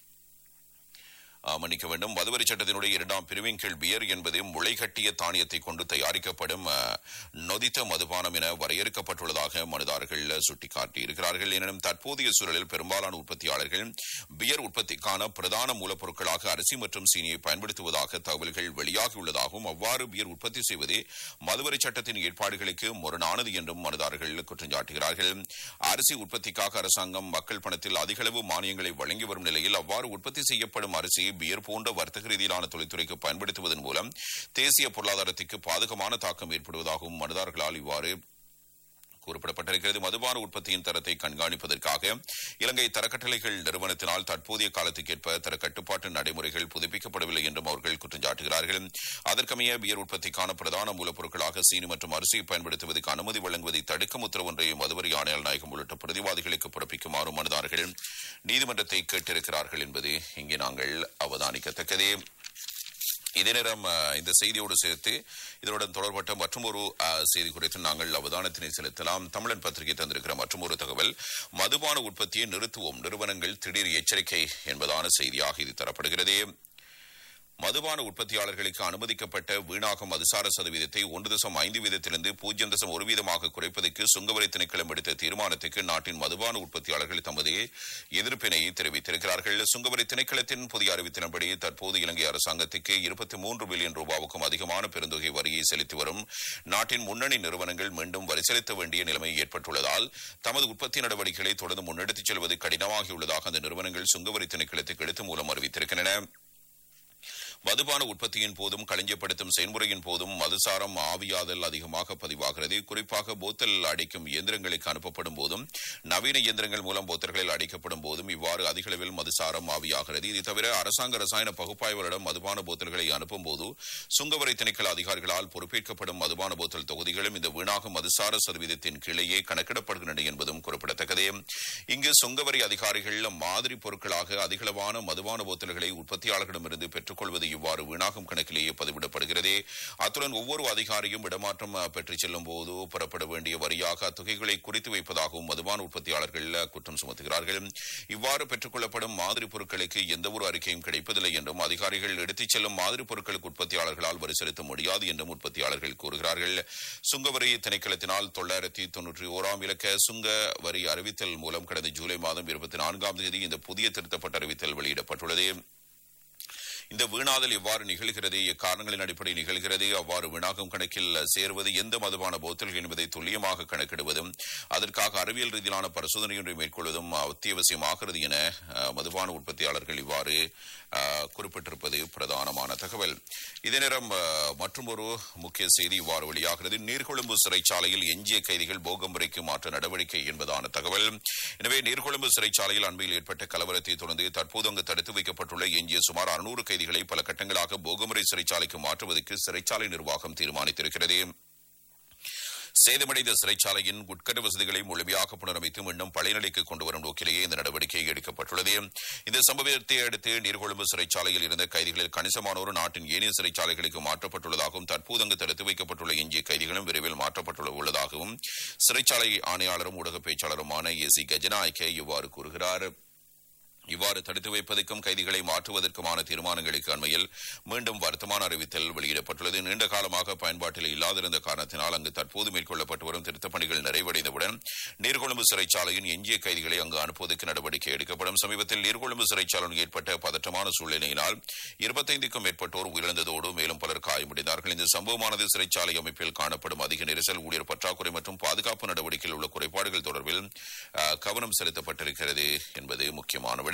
Speaker 1: ஆ, மன்னிக்க வேண்டும் மதுவரி சட்டத்தினுடைய இரண்டாம் பிரிவின் கீழ் பியர் என்பது முளை கட்டிய தானியத்தை கொண்டு தயாரிக்கப்படும் ஆ, நொதித்த மதுபானம் என வரையறுக்கப்பட்டுள்ளதாக மனுதாரர்கள் சுட்டிக்காட்டியிருக்கிறார்கள் எனினும் தற்போதைய சூழலில் பெரும்பாலான உற்பத்தியாளர்கள் பியர் உற்பத்திக்கான பிரதான மூலப்பொருட்களாக அரிசி மற்றும் சீனியை பயன்படுத்துவதாக தகவல்கள் வெளியாகியுள்ளதாகவும் அவ்வாறு பியர் உற்பத்தி செய்வது மதுவரி சட்டத்தின் ஏற்பாடுகளுக்கு முரணானது என்றும் மனுதாரர்கள் குற்றம் சாட்டுகிறார்கள் அரிசி உற்பத்திக்காக அரசாங்கம் மக்கள் பணத்தில் அதிகளவு மானியங்களை வழங்கி வரும் நிலையில் அவ்வாறு உற்பத்தி செய்யப்படும் அரிசி பியர் போன்ற வர்த்தக ரீதியிலான தொழில்துறைக்கு பயன்படுத்துவதன் மூலம் தேசிய பொருளாதாரத்திற்கு பாதகமான தாக்கம் ஏற்படுவதாகவும் மனுதாரர்களால் இவ்வாறு கூறப்படப்பட்டிருக்கிறது மதுபான உற்பத்தியின் தரத்தை கண்காணிப்பதற்காக இலங்கை தரக்கட்டளைகள் நிறுவனத்தினால் தற்போதைய காலத்துக்கேற்ப தர கட்டுப்பாட்டு நடைமுறைகள் புதுப்பிக்கப்படவில்லை என்றும் அவர்கள் குற்றம் சாட்டுகிறார்கள் அதற்கமைய பியர் உற்பத்திக்கான பிரதான மூலப்பொருட்களாக சீனி மற்றும் அரிசியை பயன்படுத்துவதற்கு அனுமதி வழங்குவதை தடுக்கும் உத்தரவு ஒன்றை மதுவரி ஆணையாளர் நாயகம் உள்ளிட்ட பிரதிவாதிகளுக்கு பிறப்பிக்குமாறு மனுதாரர்கள் நீதிமன்றத்தை கேட்டிருக்கிறார்கள் என்பது இங்கே நாங்கள் அவதானிக்கத்தக்கதே இதே நேரம் அஹ், இந்த செய்தியோடு சேர்த்து இதனுடன் தொடர்பட்ட மற்றொரு அஹ், செய்தி குறித்து நாங்கள் அவதானத்தினை செலுத்தலாம் தமிழன் பத்திரிகை தந்திருக்கிற மற்றொரு தகவல் மதுபான உற்பத்தியை நிறுத்துவோம் நிறுவனங்கள் திடீர் எச்சரிக்கை என்பதான செய்தியாக இது தரப்படுகிறது மதுபான உற்பத்தியாளர்களுக்கு அனுமதிக்கப்பட்ட வீணாகும் மதுசார சதவீதத்தை ஒன்று தசம் ஐந்து வீதத்திலிருந்து பூஜ்ஜியம் தசம் ஒரு வீதமாக குறைப்பதற்கு சுங்கவரி திணைக்களம் எடுத்த தீர்மானத்துக்கு நாட்டின் மதுபான உற்பத்தியாளர்கள் தமது எதிர்ப்பினை தெரிவித்திருக்கிறார்கள் சுங்கவரி திணைக்களத்தின் புதிய அறிவித்தின்படி தற்போது இலங்கை அரசாங்கத்துக்கு இருபத்தி மூன்று பில்லியன் ரூபாவுக்கும் அதிகமான பெருந்தொகை வரியை செலுத்தி வரும் நாட்டின் முன்னணி நிறுவனங்கள் மீண்டும் வரி செலுத்த வேண்டிய நிலைமை ஏற்பட்டுள்ளதால் தமது உற்பத்தி நடவடிக்கைகளை தொடர்ந்து முன்னெடுத்துச் செல்வது கடினமாகியுள்ளதாக அந்த நிறுவனங்கள் சுங்கவரி திணைக்களத்துக்கு எழுத்து மூலம் அறிவித்திருக்கின்றன மதுபான உற்பத்தியின் போதும் களஞ்சியப்படுத்தும் செயல்முறையின் போதும் மதுசாரம் ஆவியாதல் அதிகமாக பதிவாகிறது குறிப்பாக போத்தல் அடிக்கும் இயந்திரங்களுக்கு அனுப்பப்படும் போதும் நவீன இயந்திரங்கள் மூலம் போத்தல்களில் அடிக்கப்படும் போதும் இவ்வாறு அதிக அளவில் மதுசாரம் ஆவியாகிறது இது தவிர அரசாங்க ரசாயன பகுப்பாய்வரிடம் மதுபான போத்தல்களை அனுப்பும் போது சுங்கவரி திணைக்கள அதிகாரிகளால் பொறுப்பேற்கப்படும் மதுபான போத்தல் தொகுதிகளும் இந்த வீணாகும் மதுசார சதவீதத்தின் கீழேயே கணக்கிடப்படுகின்றன என்பதும் குறிப்பிடத்தக்கது இங்கு சுங்கவரி அதிகாரிகள் மாதிரி பொருட்களாக அதிகளவான மதுபான போத்தல்களை உற்பத்தியாளர்களிடமிருந்து பெற்றுக்கொள்வது இவ்வாறு வீணாகும் கணக்கிலேயே பதிவிடப்படுகிறது அத்துடன் ஒவ்வொரு அதிகாரியும் இடமாற்றம் அஹ், பெற்றுச் செல்லும் போது பெறப்பட வேண்டிய வரியாக அத்தொகைகளை குறித்து வைப்பதாகவும் மதுபான உற்பத்தியாளர்கள் அஹ், குற்றம் சுமத்துகிறார்கள் இவ்வாறு பெற்றுக்கொள்ளப்படும் மாதிரி பொருட்களுக்கு எந்தவொரு அறிக்கையும் கிடைப்பதில்லை என்றும் அதிகாரிகள் எடுத்துச் செல்லும் மாதிரி பொருட்களுக்கு உற்பத்தியாளர்களால் வரி செலுத்த முடியாது என்றும் உற்பத்தியாளர்கள் கூறுகிறார்கள் சுங்கவரி திணைக்களத்தினால் தொள்ளாயிரத்தி தொன்னூற்றி ஓராம் இலக்க சுங்க வரி அறிவித்தல் மூலம் கடந்த ஜூலை மாதம் இருபத்தி நான்காம் தேதி இந்த புதிய திருத்தப்பட்ட அறிவித்தல் வெளியிடப்பட்டுள்ளது இந்த வீணாதல் எவ்வாறு நிகழ்கிறது எக்காரணங்களின் அடிப்படையில் நிகழ்கிறது அவ்வாறு வீணாகும் கணக்கில் சேர்வது எந்த மதுபான போத்தல்கள் என்பதை துல்லியமாக கணக்கிடுவதும் அதற்காக அறிவியல் ரீதியிலான பரிசோதனையொன்றை மேற்கொள்வதும் அத்தியாவசியமாகிறது என அஹ், மதுபான உற்பத்தியாளர்கள் இவ்வாறு அஹ், குறிப்பிட்டிருப்பது பிரதானமான தகவல் இதே நேரம் மற்றொரு முக்கிய செய்தி இவ்வாறு வெளியாகிறது நீர்கொழும்பு சிறைச்சாலையில் எஞ்சிய கைதிகள் போகம்புரைக்கு மாற்ற நடவடிக்கை என்பதான தகவல் எனவே நீர்கொழும்பு சிறைச்சாலையில் அண்மையில் ஏற்பட்ட கலவரத்தை தொடர்ந்து தற்போது அங்கு தடுத்து வைக்கப்பட்டுள்ள எஞ்சிய சுமார் அறுநூறு கைதிகளை பல கட்டங்களாக போகமுறை சிறைச்சாலைக்கு மாற்றுவதற்கு சிறைச்சாலை நிர்வாகம் தீர்மானித்திருக்கிறது சேதமடைந்த சிறைச்சாலையின் உட்கட்ட வசதிகளை முழுமையாக புனரமைத்து மீண்டும் பழையநிலைக்கு கொண்டு வரும் நோக்கிலேயே இந்த நடவடிக்கை எடுக்கப்பட்டுள்ளது இந்த சம்பவத்தை அடுத்து நீர்கொழும்பு சிறைச்சாலையில் இருந்த கைதிகளில் கணிசமானோர் நாட்டின் ஏனைய சிறைச்சாலைகளுக்கு மாற்றப்பட்டுள்ளதாகவும் தற்போது அங்கு தடுத்து வைக்கப்பட்டுள்ள எஞ்சிய கைதிகளும் விரைவில் மாற்றப்பட்டுள்ள உள்ளதாகவும் சிறைச்சாலை ஆணையாளரும் ஊடக பேச்சாளருமான ஏ சி கஜநாயக்க இவ்வாறு கூறுகிறார் இவ்வாறு தடுத்து வைப்பதற்கும் கைதிகளை மாற்றுவதற்குமான தீர்மானங்களுக்கு அண்மையில் மீண்டும் வர்த்தமான அறிவித்தல் வெளியிடப்பட்டுள்ளது நீண்ட காலமாக பயன்பாட்டில் இல்லாதிருந்த காரணத்தினால் அங்கு தற்போது மேற்கொள்ளப்பட்டு வரும் திருத்தப் பணிகள் நிறைவடைந்தவுடன் நீர்கொழும்பு சிறைச்சாலையின் எஞ்சிய கைதிகளை அங்கு அனுப்புவதற்கு நடவடிக்கை எடுக்கப்படும் சமீபத்தில் நீர்கொழும்பு சிறைச்சாலையில் ஏற்பட்ட பதற்றமான சூழ்நிலையினால் இருபத்தைந்துக்கும் மேற்பட்டோர் உயிரிழந்ததோடு மேலும் பலர் காயமடைந்தார்கள் இந்த சம்பவமானது சிறைச்சாலை அமைப்பில் காணப்படும் அதிக நெரிசல் ஊழியர் பற்றாக்குறை மற்றும் பாதுகாப்பு நடவடிக்கையில் உள்ள குறைபாடுகள் தொடர்பில் அஹ், கவனம் செலுத்தப்பட்டிருக்கிறது என்பது முக்கியமான விடயம்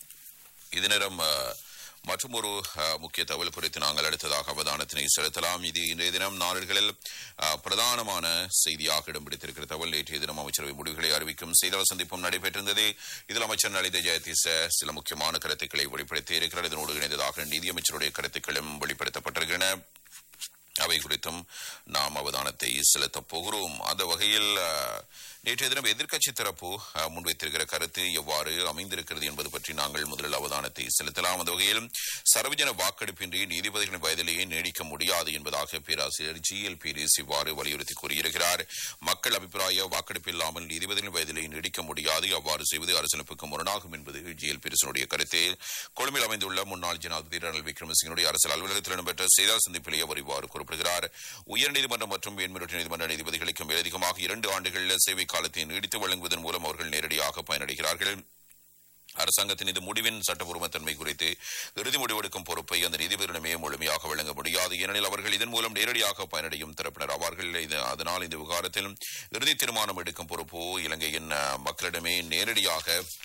Speaker 1: இது நேரம் மற்றும் ஒரு முக்கிய தகவல் குறித்து நாங்கள் அடுத்ததாக அவதானத்தினை செலுத்தலாம் இது இன்றைய தினம் நாளிதழ்களில் அஹ், பிரதானமான செய்தியாக இடம் பிடித்திருக்கிற தகவல் நேற்றைய தினம் அமைச்சரவை முடிவுகளை அறிவிக்கும் செய்தியாளர் சந்திப்பும் நடைபெற்றிருந்தது இதில் அமைச்சர் நலித ஜெயதீச சில முக்கியமான கருத்துக்களை வெளிப்படுத்தி இருக்கிறார் இதனோடு இணைந்ததாக நிதியமைச்சருடைய கருத்துக்களும் வெளிப்படுத்தப்பட்டிருக்கின்றன அவை குறித்தும் நாம் அவதானத்தை செலுத்தப் போகிறோம் அந்த வகையில் அஹ், நேற்றைய தினம் எதிர்க்கட்சி தரப்பு அஹ், முன்வைத்திருக்கிற கருத்து எவ்வாறு அமைந்திருக்கிறது என்பது பற்றி நாங்கள் முதலில் அவதானத்தை செலுத்தலாம் அந்த வகையில் சர்வஜன வாக்கெடுப்பின்றி நீதிபதிகளின் வயதிலேயே நீடிக்க முடியாது என்பதாக பேராசிரியர் ஜி எல் பீரிஸ் இவ்வாறு வலியுறுத்தி கூறியிருக்கிறார் மக்கள் அபிப்பிராய வாக்கெடுப்பு இல்லாமல் நீதிபதிகளின் வயதிலேயே நீடிக்க முடியாது அவ்வாறு செய்வது அரசியலமைப்புக்கு முரணாகும் என்பது ஜி எல் பீரிசனுடைய கருத்து கொழும்பில் அமைந்துள்ள முன்னாள் ஜனாதிபதி ரணில் விக்ரமசிங்கனுடைய அரசியல் அலுவலகத்தில் இடம்பெற்ற செய்தியாளர் சந்திப்பிலேயே அவர் இவ்வாறு குறிப்பிடுகிறார் உயர்நீதிமன்றம் மற்றும் மேன்முறையீட்டு நீதிமன்ற நீதிபதிகளுக்கு மேலதிகமாக இரண்டு ஆண்டுகள் சேவை காலத்தை நீடித்து வழங்குவதன் மூலம் அவர்கள் நேரடியாக பயனடைகிறார்கள் அரசாங்கத்தின் இந்த முடிவின் சட்டபூர்வத்தன்மை குறித்து இறுதி முடிவெடுக்கும் பொறுப்பை அந்த நீதிபதியிடமே முழுமையாக வழங்க முடியாது ஏனெனில் அவர்கள் இதன் மூலம் நேரடியாக பயனடையும் தரப்பினர் அவர்கள் இது- அதனால் இந்த விவகாரத்தில் இறுதி தீர்மானம் எடுக்கும் பொறுப்பு இலங்கையின் அஹ், மக்களிடமே நேரடியாக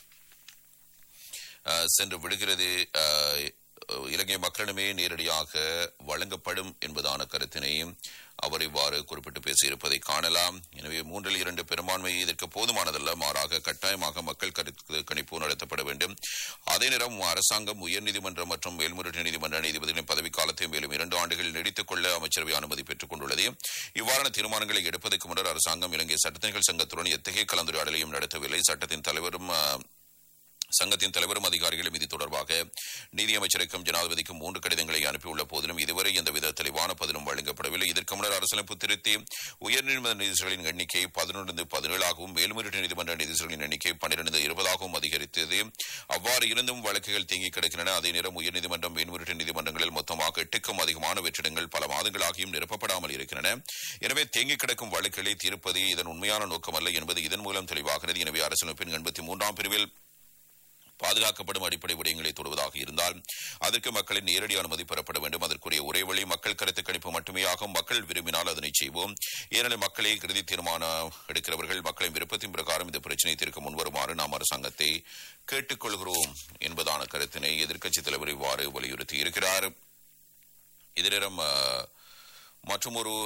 Speaker 1: அஹ், சென்று விடுகிறது அஹ், இலங்கை மக்களிடமே நேரடியாக வழங்கப்படும் என்பதான கருத்தினை அவர் இவ்வாறு குறிப்பிட்டு பேசியிருப்பதை காணலாம் எனவே மூன்றில் இரண்டு பெரும்பான்மை இதற்கு போதுமானதல்ல மாறாக கட்டாயமாக மக்கள் கருத்து கணிப்பு நடத்தப்பட வேண்டும் அதே நேரம் அரசாங்கம் உயர்நீதிமன்றம் மற்றும் மேல்முறையீட்டு நீதிமன்ற நீதிபதிகளின் பதவிக்காலத்தை மேலும் இரண்டு ஆண்டுகள் நீடித்துக் கொள்ள அமைச்சரவை அனுமதி பெற்றுக் கொண்டுள்ளது இவ்வாறான தீர்மானங்களை எடுப்பதற்கு முன்னர் அரசாங்கம் இலங்கை சட்டத்தணிகள் சங்கத்துடன் எத்தகைய கலந்துரையாடலையும் நடத்தவில்லை சட்டத்தின் தலைவரும் அஹ், சங்கத்தின் தலைவரும் அதிகாரிகளும் இது தொடர்பாக நீதியமைச்சருக்கும் ஜனாதிபதிக்கும் மூன்று கடிதங்களை அனுப்பியுள்ள போதிலும் இதுவரை எந்தவித தெளிவான பதிலும் வழங்கப்படவில்லை இதற்கு முன்னர் அரசியலமைப்பு திருத்தி உயர்நீதிமன்ற நீதிபதிகளின் எண்ணிக்கை பதினொன்று பதினேழாகவும் மேல்முறையீட்டு நீதிமன்ற நீதிபதிகளின் எண்ணிக்கை பன்னிரண்டு இருபதாகவும் அதிகரித்தது அவ்வாறு இருந்தும் வழக்குகள் தேங்கி கிடக்கின்றன அதே நேரம் உயர்நீதிமன்றம் மேன்முறையீட்டு நீதிமன்றங்களில் மொத்தமாக எட்டுக்கும் அதிகமான வெற்றிடங்கள் பல மாதங்களாகியும் நிரப்பப்படாமல் இருக்கின்றன எனவே தேங்கி கிடக்கும் வழக்குகளை தீர்ப்பது இதன் உண்மையான நோக்கமல்ல என்பது இதன் மூலம் தெளிவாகிறது எனவே அரசியலமைப்பின் எண்பத்தி மூன்றாம் பிரிவில் பாதுகாக்கப்படும் அடிப்படை விடயங்களை தொடுவதாக இருந்தால் அதற்கு மக்களின் நேரடி அனுமதி பெறப்பட வேண்டும் அதற்குரிய ஒரே வழி மக்கள் கருத்து கணிப்பு மட்டுமே ஆகும் மக்கள் விரும்பினால் அதனை செய்வோம் ஏனெனில் மக்களை இறுதி தீர்மானம் எடுக்கிறவர்கள் மக்களின் விருப்பத்தின் பிரகாரம் இந்த பிரச்சனையை தீர்க்க முன்வருமாறு நாம் அரசாங்கத்தை கேட்டுக்கொள்கிறோம் என்பதான கருத்தினை எதிர்க்கட்சித் தலைவர் இவ்வாறு வலியுறுத்தி இருக்கிறார் இதனிடம் மற்றும் ஒரு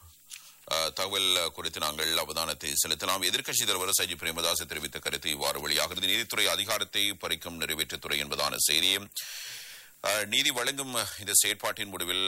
Speaker 1: தகவல் குறித்து நாங்கள் அவதானத்தை செலுத்தலாம் எதிர்க்கட்சித் தலைவர் சஜி பிரேமதாஸ் தெரிவித்த கருத்து இவ்வாறு வெளியாகிறது நீதித்துறை அதிகாரத்தை பறிக்கும் நிறைவேற்றுத்துறை என்பதான செய்தி அஹ், நீதி வழங்கும் இந்த செயற்பாட்டின் முடிவில்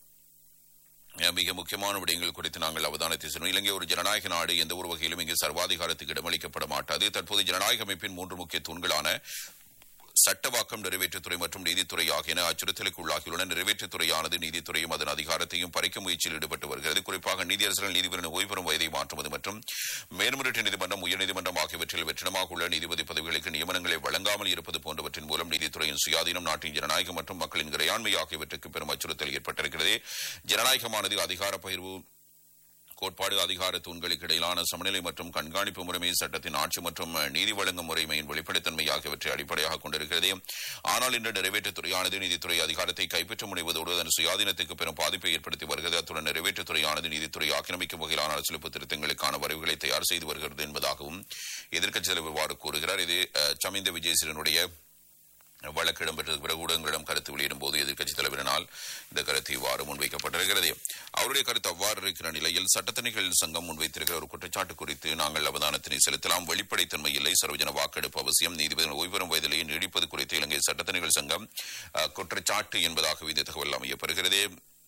Speaker 1: அஹ், மிக முக்கியமான விடயங்கள் குறித்து நாங்கள் அவதானத்தை செல்வோம் இலங்கை ஒரு ஜனநாயக நாடு எந்த ஒரு வகையிலும் இங்கு சர்வாதிகாரத்துக்கு இடமளிக்கப்பட மாட்டாது தற்போது ஜனநாயக அமைப்பின் மூன்று முக்கிய தூண்களான சட்டவாக்கம் நிறைவேற்றுத்துறை மற்றும் நீதித்துறை ஆகியன அச்சுறுத்தலுக்கு உள்ளாகியுள்ளன நிறைவேற்றுத்துறையானது நீதித்துறையும் அதன் அதிகாரத்தையும் பறிக்கும் முயற்சியில் ஈடுபட்டு வருகிறது குறிப்பாக நீதியரசர்கள் நீதிபதியின் ஓய்வு பெறும் வயதை மாற்றுவது மற்றும் மேல்முறையீட்டு நீதிமன்றம் உயர்நீதிமன்றம் ஆகியவற்றில் வெற்றிடமாக உள்ள நீதிபதி பதவிகளுக்கு நியமனங்களை வழங்காமல் இருப்பது போன்றவற்றின் மூலம் நீதித்துறையின் சுயாதீனம் நாட்டின் ஜனநாயகம் மற்றும் மக்களின் இறையாண்மை ஆகியவற்றுக்கு பெரும் அச்சுறுத்தல் ஏற்பட்டிருக்கிறது ஜனநாயகமானது அதிகார பகிர்வு கோட்பாடு அதிகார தூண்களுக்கு இடையிலான சமநிலை மற்றும் கண்காணிப்பு முறைமை சட்டத்தின் ஆட்சி மற்றும் நீதி வழங்கும் முறைமையின் வெளிப்படைத்தன்மை ஆகியவற்றை அடிப்படையாக கொண்டிருக்கிறது ஆனால் இன்று நிறைவேற்றுத்துறையானது நீதித்துறை அதிகாரத்தை கைப்பற்ற முனைவதோடு அதன் சுயாதீனத்துக்கு பெரும் பாதிப்பை ஏற்படுத்தி வருகிறது அத்துடன் நிறைவேற்றுத்துறையானது நீதித்துறை ஆக்கிரமிக்கும் வகையிலான அரசியலமைப்பு திருத்தங்களுக்கான வரைவுகளை தயார் செய்து வருகிறது என்பதாகவும் எதிர்க்கட்சித் தலைவர் இவ்வாறு கூறுகிறார் இது அஹ், சமிந்த விஜயசீலனுடைய வழக்கு இடம்பெற்றதுக்கு பிறகு ஊடகங்களிடம் கருத்து வெளியிடும் போது எதிர்க்கட்சித் தலைவரினால் இந்த கருத்து இவ்வாறு முன்வைக்கப்பட்டிருக்கிறது அவருடைய கருத்து அவ்வாறு இருக்கிற நிலையில் சட்டத்தணிகள் சங்கம் முன்வைத்திருக்கிற ஒரு குற்றச்சாட்டு குறித்து நாங்கள் அவதானத்தினை செலுத்தலாம் வெளிப்படைத்தன்மை இல்லை சர்வஜன வாக்கெடுப்பு அவசியம் நீதிபதிகள் ஓய்வெறும் வயதிலேயே நீடிப்பது குறித்து இலங்கை சட்டத்தணிகள் சங்கம் அஹ், குற்றச்சாட்டு என்பதாக இந்த தகவல் அமையப்பெறுகிறது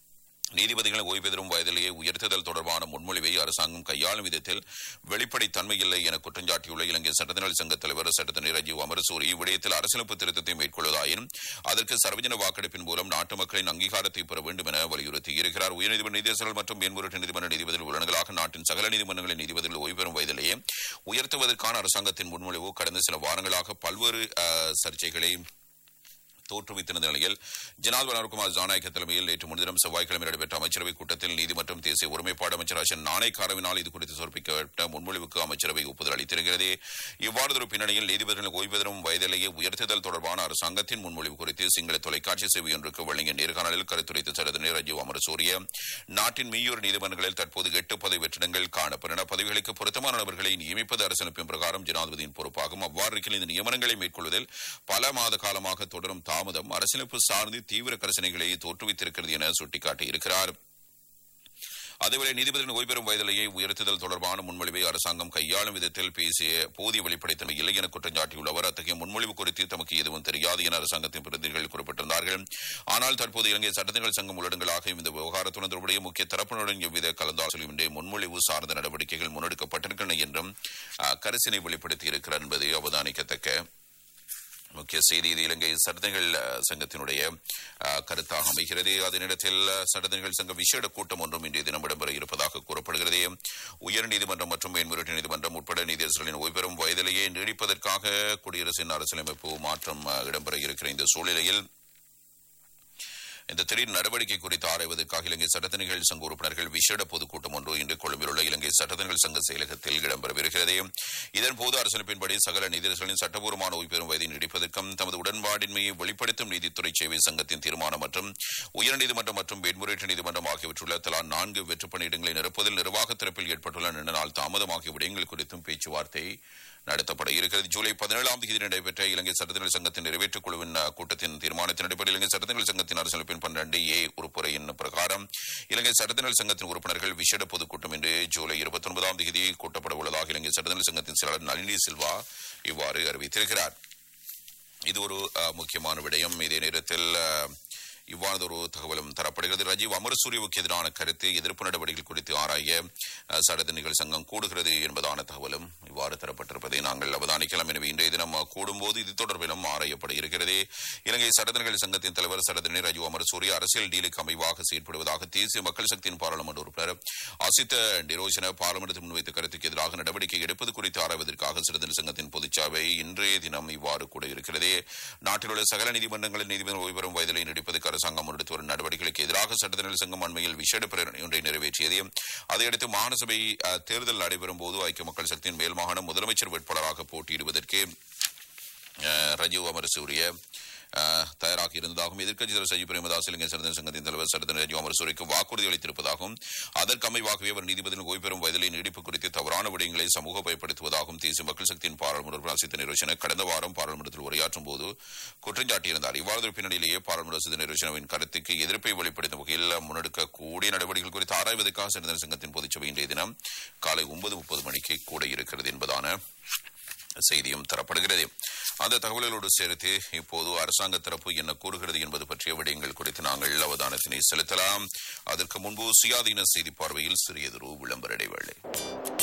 Speaker 1: நீதிபதிகளை ஓய்வு பெறும் வயதிலேயே உயர்த்துதல் தொடர்பான முன்மொழிவை அரசாங்கம் கையாளும் விதத்தில் வெளிப்படைத்தன்மை இல்லை என குற்றஞ்சாட்டியுள்ள இலங்கை சட்டத்தினல் சங்க தலைவர் சட்டத்தினர் ரஜீவ் அமரசூரி இவ்விடயத்தில் அரசியலமைப்பு திருத்தத்தை மேற்கொள்வதாயின் அதற்கு சர்வஜன வாக்கெடுப்பின் மூலம் நாட்டு மக்களின் அங்கீகாரத்தை பெற வேண்டும் என வலியுறுத்தியிருக்கிறார் உயர்நீதிமன்ற நீதியரசர்கள் மற்றும் மேன்முறையீட்டு நீதிமன்ற நீதிபதிகள் உள்ளனங்களாக நாட்டின் சகல நீதிமன்றங்களின் நீதிபதிகள் ஓய்வு பெறும் வயதிலேயே உயர்த்துவதற்கான அரசாங்கத்தின் முன்மொழிவு கடந்த சில வாரங்களாக பல்வேறு அஹ், சர்ச்சைகளை தோற்றுவித்திருந்த நிலையில் ஜனாதிபதி அனுகுமார் ஜானாயக்க தலைமையில் நேற்று முன்தினம் செவ்வாய்க்கிழமை நடைபெற்ற அமைச்சரவைக் கூட்டத்தில் நீதி மற்றும் தேசிய ஒருமைப்பாடு அமைச்சர் அசன் நாணயக்காரவினால் இது குறித்து சமர்ப்பிக்கப்பட்ட முன்மொழிவுக்கு அமைச்சரவை ஒப்புதல் அளித்திருக்கிறது இவ்வாறு ஒரு பின்னணியில் நீதிபதிகள் ஓய்வு பெறும் வயதிலேயே உயர்த்துதல் தொடர்பான அரசாங்கத்தின் முன்மொழிவு குறித்து சிங்கள தொலைக்காட்சி சேவை ஒன்றுக்கு வழங்கிய நேர்காணலில் கருத்துரைத்த சரதனர் ரஜீவ் அமரசூரிய நாட்டின் மீயூர் நீதிமன்றங்களில் தற்போது எட்டு பதவி வெற்றிடங்கள் காணப்பட்டன பதவிகளுக்கு பொருத்தமான நபர்களை நியமிப்பது அரசமைப்பின் பிரகாரம் ஜனாதிபதியின் பொறுப்பாகும் அவ்வாறு இருக்கையில் இந்த நியமனங்களை மேற்கொள்வதில் பல மாத காலமாக தொடரும் தாமதம் அரசியலமைப்பு சார்ந்து தீவிர கரிசனைகளை தோற்றுவித்திருக்கிறது என சுட்டிக்காட்டியிருக்கிறார் அதேவேளை நீதிபதிகளின் ஓய்வு பெறும் வயதிலேயே உயர்த்துதல் தொடர்பான முன்மொழிவை அரசாங்கம் கையாளும் விதத்தில் பேசிய போதிய வெளிப்படைத்தன்மை இல்லை என குற்றம் சாட்டியுள்ள அவர் அத்தகைய முன்மொழிவு குறித்து தமக்கு எதுவும் தெரியாது என அரசாங்கத்தின் பிரதிநிதிகள் குறிப்பிட்டிருந்தார்கள் ஆனால் தற்போது இலங்கை சட்டத்திகள் சங்கம் உள்ளடங்களாக இந்த விவகாரத்துடன் தொடர்புடைய முக்கிய தரப்பினருடன் எவ்வித கலந்தாலோசனையும் இன்றே முன்மொழிவு சார்ந்த நடவடிக்கைகள் முன்னெடுக்கப்பட்டிருக்கின்றன என்றும் அஹ், கரிசனை வெளிப்படுத்தியிருக்கிறார் என்பது அவதானிக்கத்தக்க முக்கிய செய்தி இது இலங்கை சட்டங்கள் அஹ், சங்கத்தினுடைய அஹ், கருத்தாக அமைகிறது அதே நேரத்தில் அஹ், சட்டங்கள் சங்க விசேட கூட்டம் ஒன்றும் இன்றைய தினம் இடம்பெற இருப்பதாக கூறப்படுகிறது உயர் நீதிமன்றம் மற்றும் மேன்முறையீட்டு நீதிமன்றம் உட்பட நீதியரசர்களின் ஓய்வெறும் வயதிலேயே நீடிப்பதற்காக குடியரசின் அரசியலமைப்பு மாற்றம் அஹ், இடம்பெற இருக்கிற இந்த சூழ்நிலையில் இந்த திடீர் நடவடிக்கை குறித்து ஆராய்வதற்காக இலங்கை சட்டத்தணிகள் சங்க உறுப்பினர்கள் விசேட பொதுக்கூட்டம் ஒன்று இன்று கொழும்பில் உள்ள இலங்கை சட்டத்தணிகள் சங்க செயலகத்தில் இடம்பெறவிருக்கிறது இதன்போது அரசியலமைப்பின்படி சகல நீதியரசர்களின் சட்டபூர்வமான ஓய்வு பெறும் வயதை நீடிப்பதற்கும் தமது உடன்பாடின்மையை வெளிப்படுத்தும் நீதித்துறை சேவை சங்கத்தின் தீர்மானம் மற்றும் உயர்நீதிமன்றம் மற்றும் மேன்முறையீட்டு நீதிமன்றம் ஆகியவற்றுள்ள தலா நான்கு வெற்று பணியிடங்களை நிரப்புவதில் நிர்வாக தரப்பில் ஏற்பட்டுள்ள நீண்ட நாள் தாமதம் ஆகிய விடயங்கள் குறித்தும் பேச்சுவார்த்தை நடத்தப்பட இருக்கிறது ஜூலை பதினேழாம் தேதி நடைபெற்ற இலங்கை சட்டத்தினர் சங்கத்தின் நிறைவேற்றுக் குழுவின் அஹ், கூட்டத்தின் தீர்மானத்தின் அடிப்படையில் இலங்கை சட்டத்தினர் சங்கத்தின் அரசியலமைப்பின் பன்னிரண்டு ஏ உறுப்புரையின் பிரகாரம் இலங்கை சட்டத்தினர் சங்கத்தின் உறுப்பினர்கள் விசேட பொதுக்கூட்டம் இன்று ஜூலை இருபத்தி ஒன்பதாம் தேதி கூட்டப்பட உள்ளதாக இலங்கை சட்டத்தினர் சங்கத்தின் செயலாளர் நளினி சில்வா இவ்வாறு அறிவித்திருக்கிறார் இது ஒரு அஹ், முக்கியமான விடயம் இதே நேரத்தில் அஹ், இவ்வாறதொரு தகவலும் தரப்படுகிறது ரஜீவ் அமரசூரியவுக்கு எதிரான கருத்து எதிர்ப்பு நடவடிக்கைகள் குறித்து ஆராய அஹ், சட்டத்தணிகள் சங்கம் கூடுகிறது என்பதான தகவலும் இவ்வாறு தரப்பட்டிருப்பதை நாங்கள் அவதானிக்கலாம் எனவே இன்றைய தினம் அஹ், கூடும்போது இது தொடர்பிலும் ஆராயப்பட இருக்கிறது இலங்கை சட்டத்தணிகள் சங்கத்தின் தலைவர் சட்டத்தணி ரஜீவ் அமரசூரிய அரசியல் டீலுக்கு அமைவாக செயற்படுவதாக தேசிய மக்கள் சக்தியின் பாராளுமன்ற உறுப்பினர் அசித்த டிரோஜன பாராளுமன்றத்தில் முன்வைத்த கருத்துக்கு எதிராக நடவடிக்கை எடுப்பது குறித்து ஆராய்வதற்காக சட்டத்தணி சங்கத்தின் பொதுச்சாவை இன்றைய தினம் இவ்வாறு கூட இருக்கிறது நாட்டில் உள்ள சகல நீதிமன்றங்களில் நீதிபதி ஓய்வு பெறும் வயதிலை நீடிப்பதற்கு அரசாங்கம் முன்னெடுத்து வரும் நடவடிக்கைகளுக்கு எதிராக சட்டத்தினர் சங்கம் அண்மையில் விசேட பிரேரணை ஒன்றை நிறைவேற்றியது அதையடுத்து மாகாண சபை அஹ், தேர்தல் நடைபெறும் போது ஐக்கிய மக்கள் சக்தியின் மேல் மாகாணம் முதலமைச்சர் வேட்பாளராக போட்டியிடுவதற்கு அஹ், ரஜீவ் அமரசூரிய அஹ், தயாராக இருந்ததாகவும் எதிர்க்கட்சி தலைவர் சஜி பிரேமதாஸ் இலங்கை சட்டத்தின் சங்கத்தின் தலைவர் சட்டத்தின் ரஜீவ் அமரசூரிக்கு வாக்குறுதி அளித்திருப்பதாகவும் அதற்கு அமைவாகவே அவர் நீதிபதியின் ஓய்வு பெறும் வயதிலை நீடிப்பு குறித்து தவறான விடயங்களை சமூக பயப்படுத்துவதாகவும் தேசிய மக்கள் சக்தியின் பாராளுமன்ற உறுப்பினர் அசித்த நிரோஷன கடந்த வாரம் பாராளுமன்றத்தில் உரையாற்றும் போது குற்றஞ்சாட்டியிருந்தார் இவ்வாறு ஒரு பின்னணியிலேயே பாராளுமன்ற அசித்த நிரோஷனவின் கருத்துக்கு எதிர்ப்பை வெளிப்படுத்தும் வகையில் முன்னெடுக்கக்கூடிய நடவடிக்கைகள் குறித்து ஆராய்வதற்காக சட்டத்தின் சங்கத்தின் பொதுச்சபை இன்றைய தினம் காலை ஒன்பது முப்பது மணிக்கு கூட இருக்கிறது என்பதான செய்தியும் தரப்படுகிறது அந்த தகவல்களோடு சேர்த்து இப்போது அரசாங்க தரப்பு என்ன கூறுகிறது என்பது பற்றிய விடயங்கள் குறித்து நாங்கள் அவதானத்தினை செலுத்தலாம் அதற்கு முன்பு சுயாதீன செய்தி பார்வையில் சிறியதொரு விளம்பர இடைவேளை